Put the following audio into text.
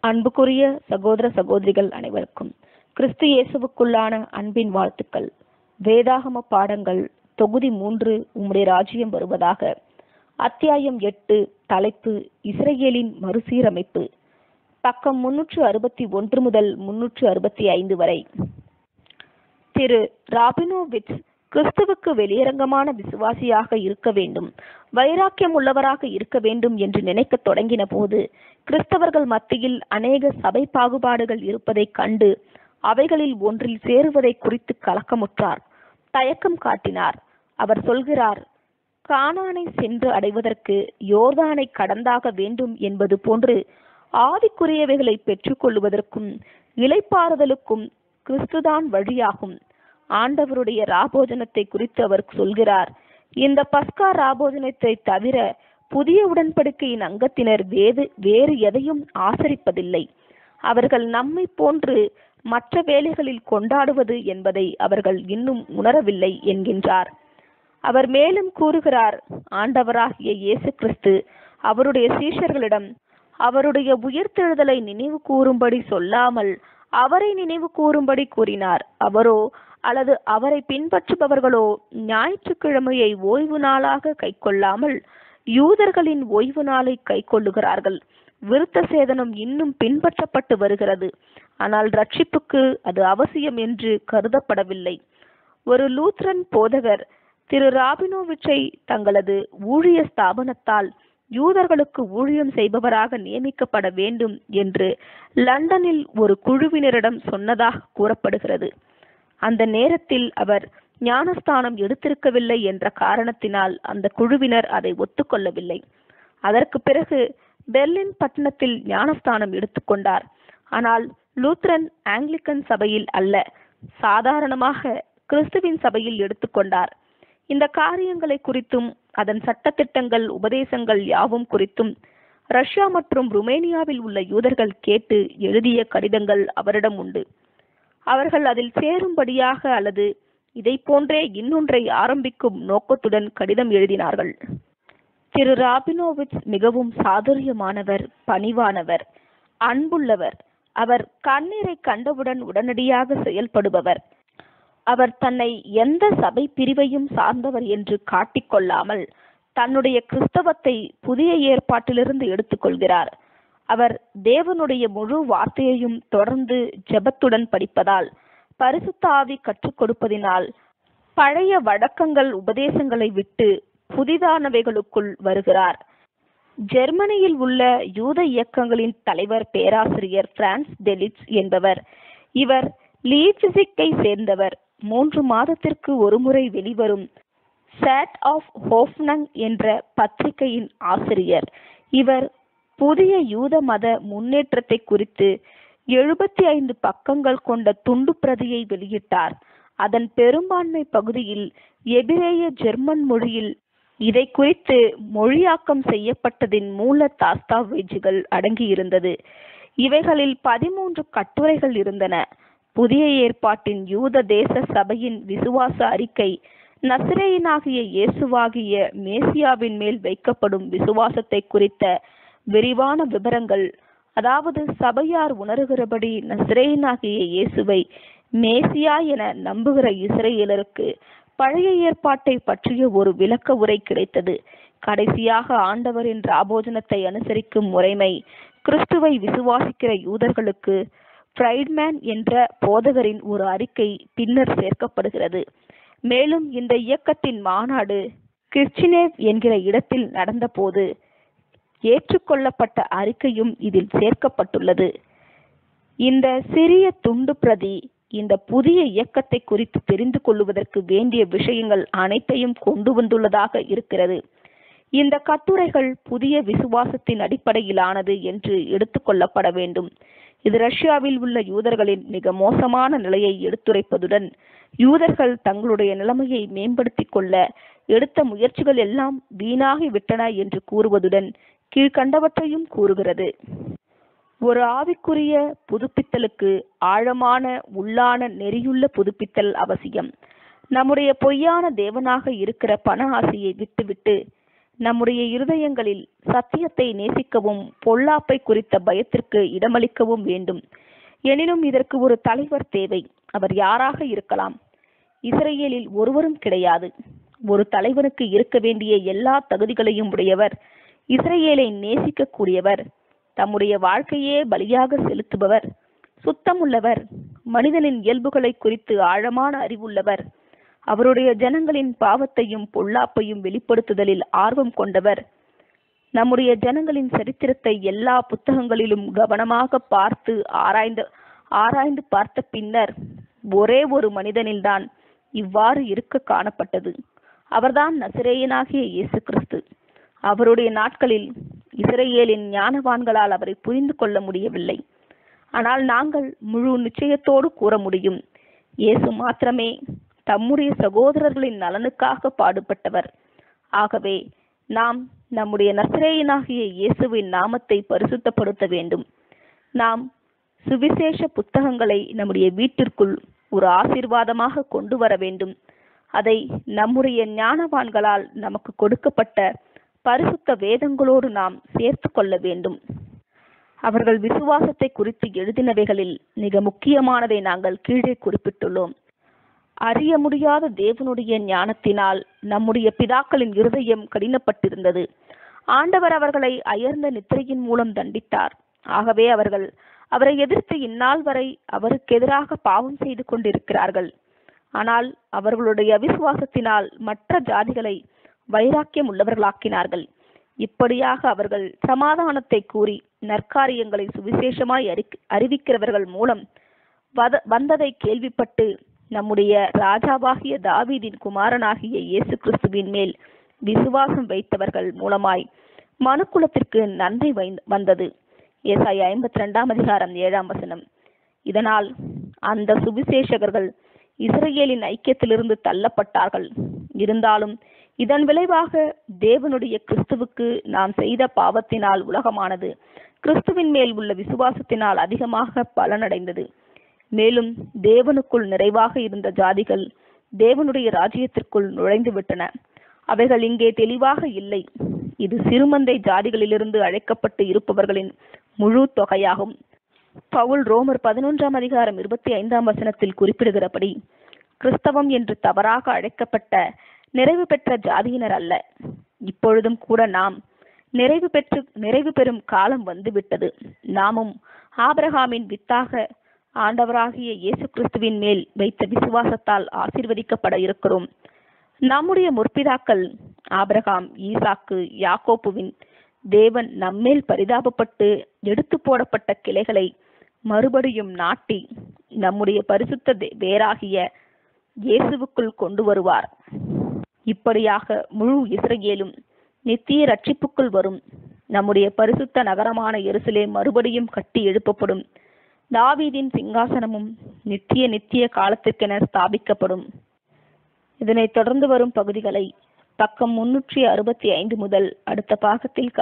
அன்புக்குரிய சகோதர சகோதரிகள் அனைவருக்கும் கிறிஸ்து இயேசுவுக்குள்ளான அன்பின் வாழ்த்துக்கள் வேதாகம பாடங்கள் தொகுதி மூன்று உம்முடைய ராஜ்யம் வருவதாக அத்தியாயம் எட்டு தலைப்பு இஸ்ரேலின் மறுசீரமைப்பு பக்கம் முன்னூற்று அறுபத்தி ஒன்று முதல் முன்னூற்று அறுபத்தி ஐந்து வரை திரு ராபினோவிச் கிறிஸ்துவுக்கு வெளியரங்கமான விசுவாசியாக இருக்க வேண்டும் வைராக்கியம் உள்ளவராக இருக்க வேண்டும் என்று நினைக்கத் தொடங்கின போது கிறிஸ்தவர்கள் மத்தியில் அநேக சபை பாகுபாடுகள் இருப்பதைக் கண்டு அவைகளில் ஒன்றில் சேருவதை குறித்து கலக்கமுற்றார் தயக்கம் காட்டினார் அவர் சொல்கிறார் கானானை சென்று அடைவதற்கு யோர்தானை கடந்தாக வேண்டும் என்பது போன்று ஆவிக்குரியவைகளை பெற்றுக்கொள்வதற்கும் இலைப்பாறுதலுக்கும் கிறிஸ்துதான் வழியாகும் ஆண்டவருடைய ராபோஜனத்தை குறித்து அவர் சொல்கிறார் இந்த பஸ்கா ராபோஜனத்தை தவிர புதிய உடன்படிக்கையின் அங்கத்தினர் வேறு வேறு எதையும் ஆசரிப்பதில்லை அவர்கள் நம்மை போன்று மற்ற வேலைகளில் கொண்டாடுவது என்பதை அவர்கள் இன்னும் உணரவில்லை என்கின்றார் அவர் மேலும் கூறுகிறார் ஆண்டவராகிய இயேசு கிறிஸ்து அவருடைய சீஷர்களிடம் அவருடைய உயிர்த்தெழுதலை நினைவு கூறும்படி சொல்லாமல் அவரை நினைவு கூறும்படி கூறினார் அவரோ அல்லது அவரை பின்பற்றுபவர்களோ ஞாயிற்றுக்கிழமையை ஓய்வு நாளாக கைக்கொள்ளாமல் யூதர்களின் ஓய்வு நாளை கைக்கொள்ளுகிறார்கள் விருத்த சேதனம் இன்னும் பின்பற்றப்பட்டு வருகிறது ஆனால் ரட்சிப்புக்கு அது அவசியம் என்று கருதப்படவில்லை ஒரு லூத்ரன் போதகர் திரு ராபினோவிச்சை தங்களது ஊழிய ஸ்தாபனத்தால் யூதர்களுக்கு ஊழியம் செய்பவராக நியமிக்கப்பட வேண்டும் என்று லண்டனில் ஒரு குழுவினரிடம் சொன்னதாக கூறப்படுகிறது அந்த நேரத்தில் அவர் ஞானஸ்தானம் எடுத்திருக்கவில்லை என்ற காரணத்தினால் அந்த குழுவினர் அதை ஒத்துக்கொள்ளவில்லை அதற்கு பிறகு பெர்லின் பட்டணத்தில் ஞானஸ்தானம் எடுத்துக்கொண்டார் ஆனால் லூத்ரன் ஆங்கிலிக்கன் சபையில் அல்ல சாதாரணமாக கிறிஸ்துவின் சபையில் எடுத்துக்கொண்டார் இந்த காரியங்களை குறித்தும் அதன் சட்டத்திட்டங்கள் உபதேசங்கள் யாவும் குறித்தும் ரஷ்யா மற்றும் ருமேனியாவில் உள்ள யூதர்கள் கேட்டு எழுதிய கடிதங்கள் அவரிடம் உண்டு அவர்கள் அதில் சேரும்படியாக அல்லது இதை போன்றே இன்னொன்றை ஆரம்பிக்கும் நோக்கத்துடன் கடிதம் எழுதினார்கள் திரு ராபினோவிச் மிகவும் சாதுரியமானவர் பணிவானவர் அன்புள்ளவர் அவர் கண்ணீரை கண்டவுடன் உடனடியாக செயல்படுபவர் அவர் தன்னை எந்த சபை பிரிவையும் சார்ந்தவர் என்று காட்டிக்கொள்ளாமல் தன்னுடைய கிறிஸ்தவத்தை புதிய ஏற்பாட்டிலிருந்து எடுத்துக்கொள்கிறார் அவர் தேவனுடைய முழு வார்த்தையையும் தொடர்ந்து ஜெபத்துடன் படிப்பதால் பரிசுத்த ஆவி கற்றுக் கொடுப்பதினால் பழைய வழக்கங்கள் உபதேசங்களை விட்டு புதிதானவைகளுக்குள் வருகிறார் ஜெர்மனியில் உள்ள யூத இயக்கங்களின் தலைவர் பேராசிரியர் பிரான்ஸ் டெலிட்ஸ் என்பவர் இவர் லீப்சிக்கை சேர்ந்தவர் மூன்று மாதத்திற்கு ஒருமுறை வெளிவரும் சேட் ஆஃப் ஹோஃப்னங் என்ற பத்திரிகையின் ஆசிரியர் இவர் புதிய யூத மத முன்னேற்றத்தை குறித்து எழுபத்தி ஐந்து பக்கங்கள் கொண்ட துண்டு பிரதியை வெளியிட்டார் அதன் பெரும்பான்மை பகுதியில் எபிரேய ஜெர்மன் மொழியில் இதை குறித்து மொழியாக்கம் செய்யப்பட்டதின் மூல தாஸ்தாவேஜுகள் அடங்கியிருந்தது இவைகளில் பதிமூன்று கட்டுரைகள் இருந்தன புதிய ஏற்பாட்டின் யூத தேச சபையின் விசுவாச அறிக்கை நசிரேயனாகிய இயேசுவாகிய மேசியாவின் மேல் வைக்கப்படும் விசுவாசத்தை குறித்த விரிவான விவரங்கள் அதாவது சபையார் உணர்கிறபடி நசிரேயனாகிய இயேசுவை மேசியா என நம்புகிற இஸ்ரேலருக்கு பழைய ஏற்பாட்டை பற்றிய ஒரு விளக்க உரை கிடைத்தது கடைசியாக ஆண்டவரின் ராபோஜனத்தை அனுசரிக்கும் முறைமை கிறிஸ்துவை விசுவாசிக்கிற யூதர்களுக்கு ஃப்ரைட்மேன் என்ற போதகரின் ஒரு அறிக்கை பின்னர் சேர்க்கப்படுகிறது மேலும் இந்த இயக்கத்தின் மாநாடு கிர்ச்சினேவ் என்கிற இடத்தில் நடந்தபோது ஏற்றுக்கொள்ளப்பட்ட அறிக்கையும் இதில் சேர்க்கப்பட்டுள்ளது இந்த சிறிய துண்டு பிரதி இந்த புதிய இயக்கத்தை குறித்து தெரிந்து கொள்வதற்கு வேண்டிய விஷயங்கள் அனைத்தையும் கொண்டு வந்துள்ளதாக இருக்கிறது இந்த கட்டுரைகள் புதிய விசுவாசத்தின் அடிப்படையிலானது என்று எடுத்துக்கொள்ளப்பட வேண்டும் இது ரஷ்யாவில் உள்ள யூதர்களின் மிக மோசமான நிலையை எடுத்துரைப்பதுடன் யூதர்கள் தங்களுடைய நிலைமையை மேம்படுத்திக் கொள்ள எடுத்த முயற்சிகள் எல்லாம் வீணாகி விட்டன என்று கூறுவதுடன் கீழ்கண்டவற்றையும் கூறுகிறது ஒரு ஆவிக்குரிய புதுப்பித்தலுக்கு ஆழமான உள்ளான நெறியுள்ள புதுப்பித்தல் அவசியம் நம்முடைய பொய்யான தேவனாக இருக்கிற பண ஆசையை விட்டுவிட்டு நம்முடைய இருதயங்களில் சத்தியத்தை நேசிக்கவும் பொல்லாப்பை குறித்த பயத்திற்கு இடமளிக்கவும் வேண்டும் எனினும் இதற்கு ஒரு தலைவர் தேவை அவர் யாராக இருக்கலாம் இஸ்ரேலில் ஒருவரும் கிடையாது ஒரு தலைவனுக்கு இருக்க வேண்டிய எல்லா தகுதிகளையும் உடையவர் இஸ்ரேலை நேசிக்கக்கூடியவர் தம்முடைய வாழ்க்கையே பலியாக செலுத்துபவர் சுத்தமுள்ளவர் மனிதனின் இயல்புகளை குறித்து ஆழமான அறிவுள்ளவர் அவருடைய ஜனங்களின் பாவத்தையும் பொல்லாப்பையும் வெளிப்படுத்துதலில் ஆர்வம் கொண்டவர் நம்முடைய ஜனங்களின் சரித்திரத்தை எல்லா புத்தகங்களிலும் கவனமாக பார்த்து ஆராய்ந்து ஆராய்ந்து பார்த்த பின்னர் ஒரே ஒரு மனிதனில்தான் இவ்வாறு இருக்க காணப்பட்டது அவர்தான் நசிரேயனாகிய இயேசு கிறிஸ்து அவருடைய நாட்களில் இஸ்ரேலின் ஞானவான்களால் அவரை புரிந்து கொள்ள முடியவில்லை ஆனால் நாங்கள் முழு நிச்சயத்தோடு கூற முடியும் இயேசு மாத்திரமே தம்முடைய சகோதரர்களின் நலனுக்காக பாடுபட்டவர் ஆகவே நாம் நம்முடைய நசிரேயனாகிய இயேசுவின் நாமத்தை பரிசுத்தப்படுத்த வேண்டும் நாம் சுவிசேஷ புத்தகங்களை நம்முடைய வீட்டிற்குள் ஒரு ஆசீர்வாதமாக கொண்டு வர வேண்டும் அதை நம்முடைய ஞானவான்களால் நமக்கு கொடுக்கப்பட்ட பரிசுத்த வேதங்களோடு நாம் சேர்த்து கொள்ள வேண்டும் அவர்கள் விசுவாசத்தை குறித்து எழுதினவைகளில் மிக முக்கியமானதை நாங்கள் கீழே குறிப்பிட்டுள்ளோம் அறிய முடியாத தேவனுடைய ஞானத்தினால் நம்முடைய பிதாக்களின் இருதயம் கடினப்பட்டிருந்தது ஆண்டவர் அவர்களை அயர்ந்த நித்திரையின் மூலம் தண்டித்தார் ஆகவே அவர்கள் அவரை எதிர்த்து இந்நாள் வரை அவருக்கு எதிராக பாவம் செய்து கொண்டிருக்கிறார்கள் ஆனால் அவர்களுடைய அவிசுவாசத்தினால் மற்ற ஜாதிகளை வைராக்கியம் உள்ளவர்களாக்கினார்கள் இப்படியாக அவர்கள் சமாதானத்தை கூறி நற்காரியங்களை சுவிசேஷமாய் அறி அறிவிக்கிறவர்கள் மூலம் வத வந்ததை கேள்விப்பட்டு நம்முடைய ராஜாவாகிய தாவீதின் குமாரனாகிய இயேசு கிறிஸ்துவின் மேல் விசுவாசம் வைத்தவர்கள் மூலமாய் மனுக்குலத்திற்கு நன்மை வந்தது ஏசாய் ஐம்பத்தி ரெண்டாம் அதிகாரம் ஏழாம் வசனம் இதனால் அந்த சுவிசேஷகர்கள் இஸ்ரேலின் ஐக்கியத்திலிருந்து தள்ளப்பட்டார்கள் இருந்தாலும் இதன் விளைவாக தேவனுடைய கிறிஸ்துவுக்கு நாம் செய்த பாவத்தினால் உலகமானது கிறிஸ்துவின் மேல் உள்ள விசுவாசத்தினால் அதிகமாக பலனடைந்தது மேலும் தேவனுக்குள் நிறைவாக இருந்த ஜாதிகள் தேவனுடைய ராஜ்யத்திற்குள் நுழைந்து விட்டன அவைகள் இங்கே தெளிவாக இல்லை இது சிறுமந்தை ஜாதிகளிலிருந்து அழைக்கப்பட்டு இருப்பவர்களின் முழு தொகையாகும் பவுல் ரோமர் பதினொன்றாம் அதிகாரம் இருபத்தி ஐந்தாம் வசனத்தில் குறிப்பிடுகிறபடி கிறிஸ்தவம் என்று தவறாக அழைக்கப்பட்ட நிறைவு பெற்ற ஜாதியினர் அல்ல இப்பொழுதும் கூட நாம் நிறைவு பெற்று நிறைவு பெறும் காலம் வந்துவிட்டது நாமும் ஆபிரகாமின் வித்தாக ஆண்டவராகிய இயேசு கிறிஸ்துவின் மேல் வைத்த விசுவாசத்தால் ஆசிர்வதிக்கப்பட இருக்கிறோம் நம்முடைய முற்பிதாக்கள் ஆபிரகாம் ஈசாக்கு யாக்கோப்புவின் தேவன் நம்மேல் பரிதாபப்பட்டு எடுத்து போடப்பட்ட கிளைகளை மறுபடியும் நாட்டி நம்முடைய பரிசுத்த வேராகிய இயேசுவுக்குள் கொண்டு வருவார் இப்படியாக முழு இஸ்ரேலும் நித்திய ரட்சிப்புக்குள் வரும் நம்முடைய பரிசுத்த நகரமான எருசலே மறுபடியும் கட்டி எழுப்பப்படும் தாவீதின் சிங்காசனமும் நித்திய நித்திய காலத்திற்கென ஸ்தாபிக்கப்படும் இதனைத் தொடர்ந்து வரும் பகுதிகளை பக்கம் முன்னூற்றி அறுபத்தி ஐந்து முதல் அடுத்த பாகத்தில்